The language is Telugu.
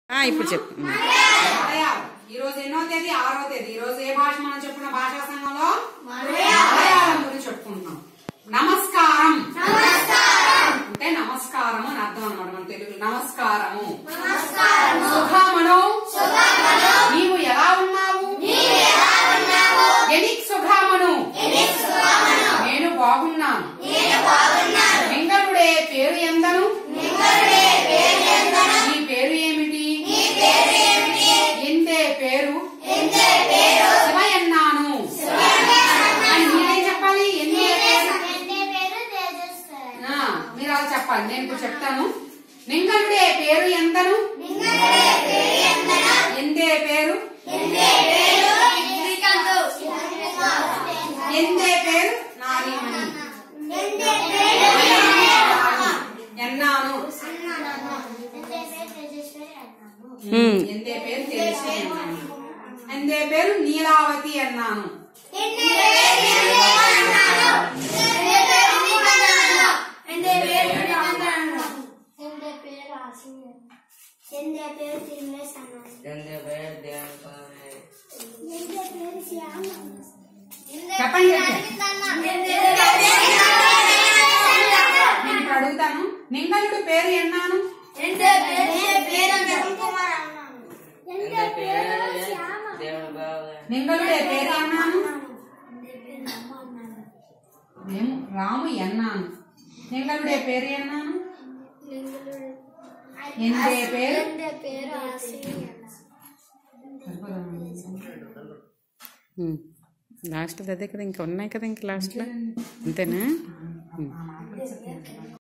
ఆ, ఇప్పుడు చెప్పు ఉమ్. మలయాళం ఈ రోజు ఎన్నో తేదీ ఆరో తేదీ ఈ రోజు ఏ భాష మనం చెప్పుకున్న భాషా సంఘంలో మలయాళం గురించి చెప్పుకుంటున్నాం నమస్కారం అంటే నమస్కారము అని అర్థం అనమాట మన తెలుగు నమస్కారము సుఖామను నీవు ఎలా ఉన్నావు ఎనిక్ సుఖామను నేను బాగున్నాను వెంకటుడే పేరు ఎందను నీ పేరు ఏమిటి ఎంతే పేరు శివ ఎన్నాను అని మీరేం చెప్పాలి ఎంతే పేరు ఆ, మీరు అలా చెప్పాలి నేను ఇప్పుడు చెప్తాను నింగనుడే పేరు ఎంతను ఎంతే పేరు ఎంతే పేరు నారీమణి ఎన్నాను ఉమ్. ఎందే పేరు తెలిసి అన్నాను ఎందే పేరు నీలావతి అన్నాను എന്റെ പേര് തിരുമേശാണ് എന്റെ പേര് ദേവപാല എന്റെ പേര് ശ്യാമ చెప్పండి నేను ఇప్పుడు అడుగుతాను నింగలుడు పేరు ఎన్నాను എന്റെ പേര് കുമാർ അണ്ണാണ് എന്റെ പേര് ശ്യാമ ദേവപാല నింగలుడే పేరు ఎన్నాను എന്റെ പേര് അമ്മ അണ്ണാണ് మేము రాము ఎన్నాను నింగలుడే పేరు ఎన్నాను ఎందే పేరు എന്റെ പേര് ആസിയാണ് ఉమ్. లాస్ట్ అదే కదా ఇంకా ఉన్నాయి కదా ఇంకా లాస్ట్లో అంతేనా ఉమ్.